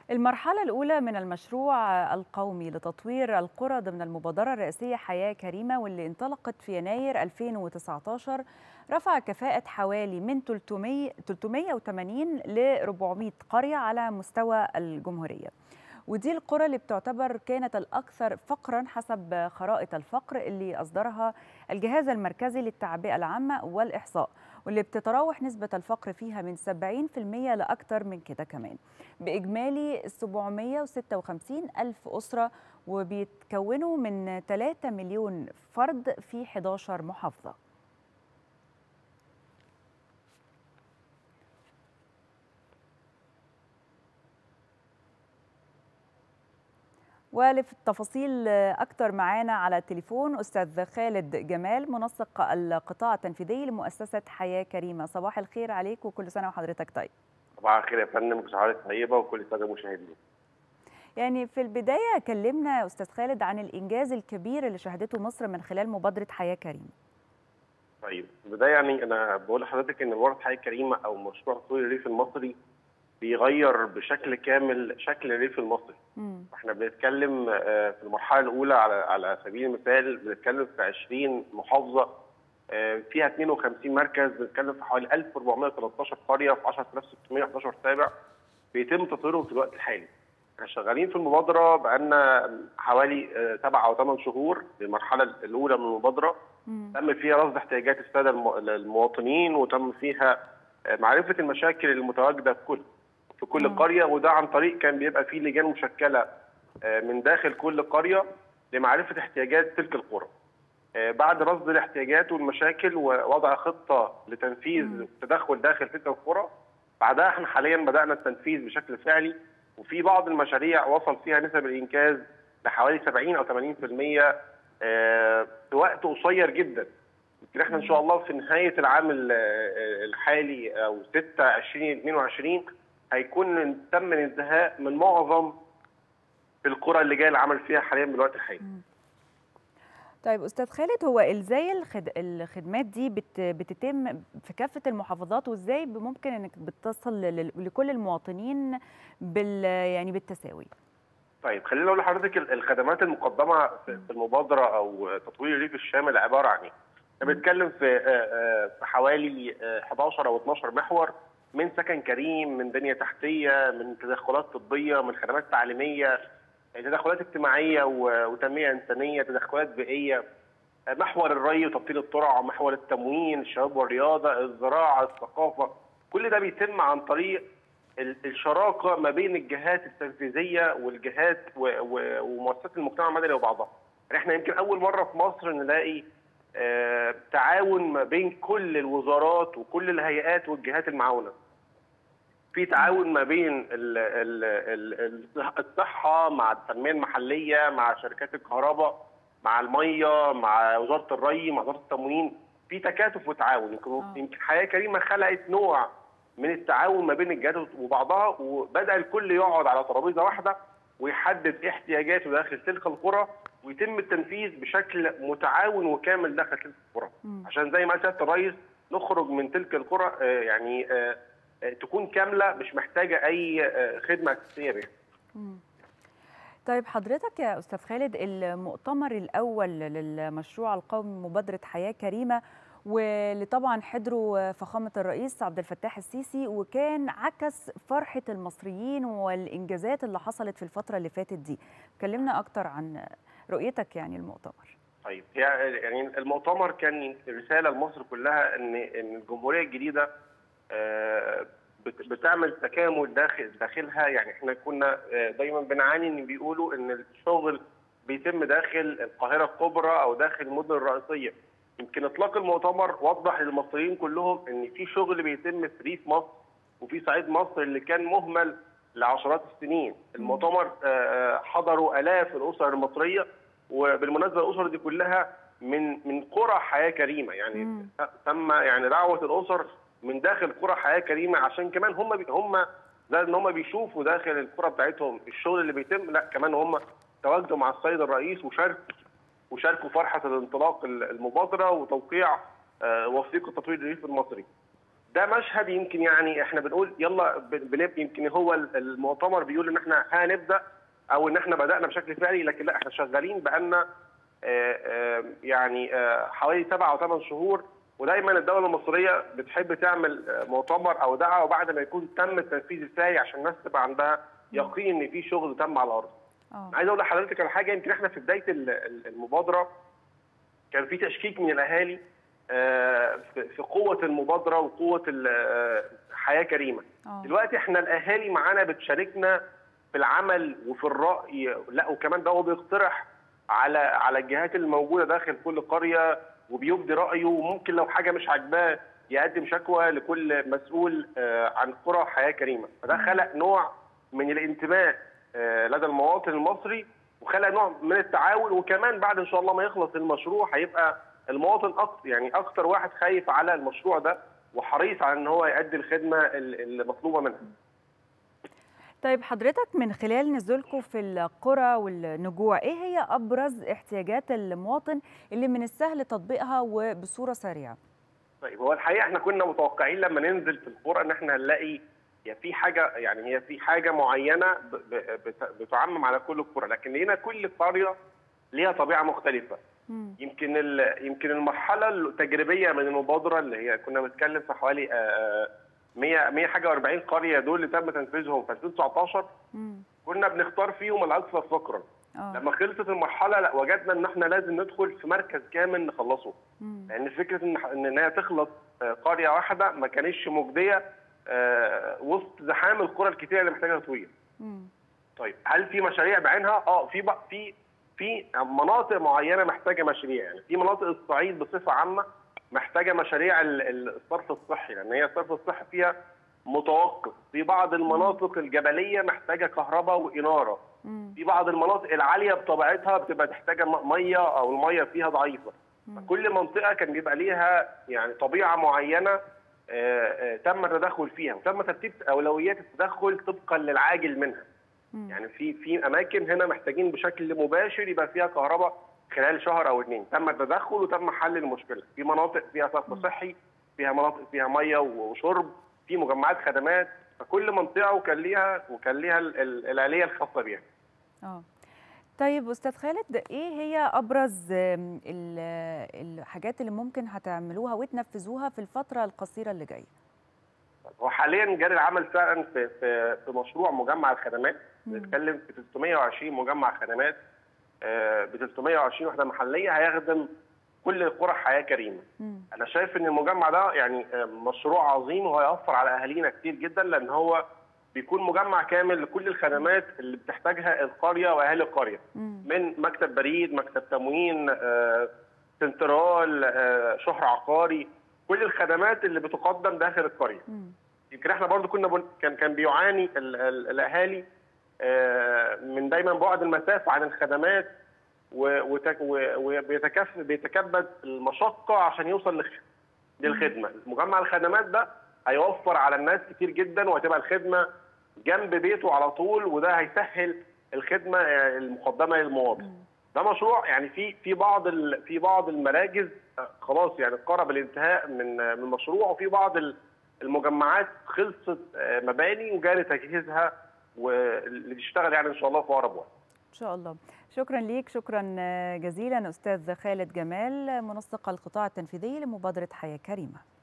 المرحلة الأولى من المشروع القومي لتطوير القرى ضمن المبادرة الرئاسية حياة كريمة واللي انطلقت في يناير 2019 رفع كفاءة حوالي من 300 380 ل 400 قرية على مستوى الجمهورية. ودي القرى اللي بتعتبر كانت الأكثر فقرا حسب خرائط الفقر اللي أصدرها الجهاز المركزي للتعبئة العامة والإحصاء واللي بتتراوح نسبة الفقر فيها من 70% لأكثر من كده كمان بإجمالي 756 ألف أسرة وبيتكونوا من 3 مليون فرد في 11 محافظة وللتفاصيل أكثر معانا على التليفون أستاذ خالد جمال منسق القطاع التنفيذي لمؤسسة حياة كريمة صباح الخير عليك وكل سنة وحضرتك طيب صباح الخير يا فندم كل سنة طيبة وكل سنة المشاهدين يعني في البداية كلمنا أستاذ خالد عن الإنجاز الكبير اللي شهدته مصر من خلال مبادرة حياة كريمة طيب في البداية يعني أنا بقول لحضرتك إن مبادرة حياة كريمة أو مشروع تطوير الريف المصري بيغير بشكل كامل شكل الريف المصري. مم. احنا بنتكلم في المرحله الاولى على على سبيل المثال بنتكلم في 20 محافظه فيها 52 مركز بنتكلم في حوالي 1413 قريه في 10611 تابع بيتم تطويرهم في الوقت الحالي. احنا شغالين في المبادره بقالنا حوالي سبع او ثمان شهور المرحله الاولى من المبادره مم. تم فيها رصد احتياجات الساده المواطنين وتم فيها معرفه المشاكل المتواجده في كل في كل مم. قريه وده عن طريق كان بيبقى فيه لجان مشكله من داخل كل قريه لمعرفه احتياجات تلك القرى. بعد رصد الاحتياجات والمشاكل ووضع خطه لتنفيذ مم. التدخل داخل تلك القرى بعدها احنا حاليا بدانا التنفيذ بشكل فعلي وفي بعض المشاريع وصل فيها نسب الانجاز لحوالي 70 او 80% آه، في وقت قصير جدا. يمكن احنا ان شاء الله في نهايه العام ال- الحالي او 6 2022 هيكون تم الانتهاء من معظم القرى اللي جاي العمل فيها حاليا بالوقت الحالي. طيب أستاذ خالد هو إزاي الخد... الخدمات دي بت... بتتم في كافة المحافظات وإزاي ممكن إنك بتصل لل... لكل المواطنين بال... يعني بالتساوي؟ طيب خليني اقول لحضرتك ال- الخدمات المقدمه في في المبادره او تطوير الريف الشامل عباره عن ايه؟ احنا بنتكلم في آه، آه، في حوالي آه، 11 او 12 محور من سكن كريم من بنيه تحتيه من تدخلات طبيه من خدمات تعليميه تدخلات اجتماعيه و- وتنميه انسانيه تدخلات بيئيه آه، محور الري وتبطيل الترع محور التموين الشباب والرياضه الزراعه الثقافه كل ده بيتم عن طريق ال- الشراكه ما بين الجهات التنفيذيه والجهات و- و- ومؤسسات المجتمع المدني وبعضها. يعني احنا يمكن اول مره في مصر نلاقي آه، تعاون ما بين كل الوزارات وكل الهيئات والجهات المعاونه. في تعاون ما بين ال ال ال ال الصحه مع التنميه المحليه مع شركات الكهرباء مع الميه مع وزاره الري مع وزاره التموين في تكاتف وتعاون يمكن آه. يمكن حياه كريمه خلقت نوع من التعاون ما بين الجهات وبعضها وبدا الكل يقعد على ترابيزه واحده ويحدد احتياجاته داخل تلك القرى ويتم التنفيذ بشكل متعاون وكامل داخل تلك القرى مم. عشان زي ما قال سياده الرئيس نخرج من تلك القرى آه، يعني آه، آه، تكون كامله مش محتاجه اي آه، خدمه اساسيه بيها مم. طيب حضرتك يا أستاذ خالد المؤتمر الأول للمشروع القومي مبادرة حياة كريمة واللي طبعا حضروا فخامة الرئيس عبد الفتاح السيسي وكان عكس فرحة المصريين والإنجازات اللي حصلت في الفترة اللي فاتت دي كلمنا أكتر عن رؤيتك يعني المؤتمر طيب هي يعني المؤتمر كان رساله لمصر كلها ان ان الجمهوريه الجديده آه، بت- بتعمل تكامل داخل داخلها يعني احنا كنا آه، دايما بنعاني ان بيقولوا ان الشغل بيتم داخل القاهره الكبرى او داخل المدن الرئيسيه يمكن اطلاق المؤتمر وضح للمصريين كلهم ان في شغل بيتم في ريف مصر وفي صعيد مصر اللي كان مهمل لعشرات السنين المؤتمر آه، حضروا الاف الاسر المصريه وبالمناسبه الاسر دي كلها من من قرى حياه كريمه يعني مم. تم يعني دعوه الاسر من داخل قرى حياه كريمه عشان كمان هم بي هم زي ان هم بيشوفوا داخل القرى بتاعتهم الشغل اللي بيتم لا كمان هم تواجدوا مع السيد الرئيس وشاركوا وشاركوا فرحه الانطلاق المبادره وتوقيع آه، وثيقه تطوير الريف المصري. ده مشهد يمكن يعني احنا بنقول يلا بنبقى يمكن هو المؤتمر بيقول ان احنا هنبدا او ان احنا بدانا بشكل فعلي لكن لا احنا شغالين بقالنا يعني حوالي سبع او ثمان شهور ودايما الدوله المصريه بتحب تعمل مؤتمر او دعوه بعد ما يكون تم التنفيذ الفعلي عشان الناس تبقى عندها يقين ان في شغل تم على الارض. أوه. عايز اقول لحضرتك على حاجه يمكن احنا في بدايه المبادره كان في تشكيك من الاهالي في قوه المبادره وقوه حياه كريمه. أوه. دلوقتي احنا الاهالي معانا بتشاركنا في العمل وفي الراي لا وكمان ده هو بيقترح على على الجهات الموجوده داخل كل قريه وبيبدي رايه وممكن لو حاجه مش عاجباه يقدم شكوى لكل مسؤول عن قرى حياه كريمه فده خلق نوع من الانتماء لدى المواطن المصري وخلق نوع من التعاون وكمان بعد ان شاء الله ما يخلص المشروع هيبقى المواطن أكتر يعني اكتر واحد خايف على المشروع ده وحريص على ان هو يؤدي الخدمه المطلوبه منه. طيب حضرتك من خلال نزولكم في القرى والنجوع ايه هي ابرز احتياجات المواطن اللي من السهل تطبيقها وبصوره سريعه؟ طيب هو الحقيقه احنا كنا متوقعين لما ننزل في القرى ان احنا هنلاقي يا في حاجه يعني هي في حاجه معينه بتعمم على كل القرى لكن هنا كل قريه ليها طبيعه مختلفه. مم. يمكن يمكن المرحله التجريبيه من المبادره اللي هي كنا بنتكلم في حوالي 100 100 حاجه و40 قريه دول اللي تم تنفيذهم في 2019 مم. كنا بنختار فيهم الاكثر فقرا لما خلصت المرحله لا وجدنا ان احنا لازم ندخل في مركز كامل نخلصه مم. لان فكره ان ان هي تخلص قريه واحده ما كانتش مجديه وسط زحام القرى الكتيره اللي محتاجه تطوير طيب هل في مشاريع بعينها اه في في في مناطق معينه محتاجه مشاريع يعني في مناطق الصعيد بصفه عامه محتاجه مشاريع الصرف الصحي لان هي الصرف الصحي فيها متوقف في بعض المناطق الجبليه محتاجه كهرباء واناره في بعض المناطق العاليه بطبيعتها بتبقى تحتاج ميه او الميه فيها ضعيفه كل منطقه كان بيبقى ليها يعني طبيعه معينه آآ آآ تم التدخل فيها وتم ترتيب اولويات التدخل طبقا للعاجل منها يعني في في اماكن هنا محتاجين بشكل مباشر يبقى فيها كهرباء خلال شهر او اثنين تم التدخل وتم حل المشكله في مناطق فيها صرف صحي فيها مناطق فيها ميه وشرب في مجمعات خدمات فكل منطقه وكان ليها وكان ليها الاليه الخاصه بيها اه طيب استاذ خالد ايه هي ابرز الحاجات اللي ممكن هتعملوها وتنفذوها في الفتره القصيره اللي جايه هو حاليا جاري العمل فعلا في في في مشروع مجمع الخدمات بنتكلم في 320 مجمع خدمات ب 320 وحده محليه هيخدم كل قرى حياه كريمه. مم. انا شايف ان المجمع ده يعني مشروع عظيم وهيأثر على اهالينا كتير جدا لان هو بيكون مجمع كامل لكل الخدمات اللي بتحتاجها القريه واهالي القريه. مم. من مكتب بريد، مكتب تموين، آه، سنترال، آه، شهر عقاري، كل الخدمات اللي بتقدم داخل القريه. يمكن احنا برضو كنا بن... كان كان بيعاني ال... ال... الاهالي من دايما بعد المسافه عن الخدمات وبيتكف بيتكبد المشقه عشان يوصل للخدمه، مجمع الخدمات ده هيوفر على الناس كتير جدا وهتبقى الخدمه جنب بيته على طول وده هيسهل الخدمه المقدمه للمواطن. ده مشروع يعني في في بعض ال... في بعض المراكز خلاص يعني قرب الانتهاء من من المشروع وفي بعض المجمعات خلصت مباني وجاري تجهيزها واللي تشتغل يعني ان شاء الله في اقرب وقت. ان شاء الله. شكرا ليك شكرا جزيلا استاذ خالد جمال منسق القطاع التنفيذي لمبادره حياه كريمه.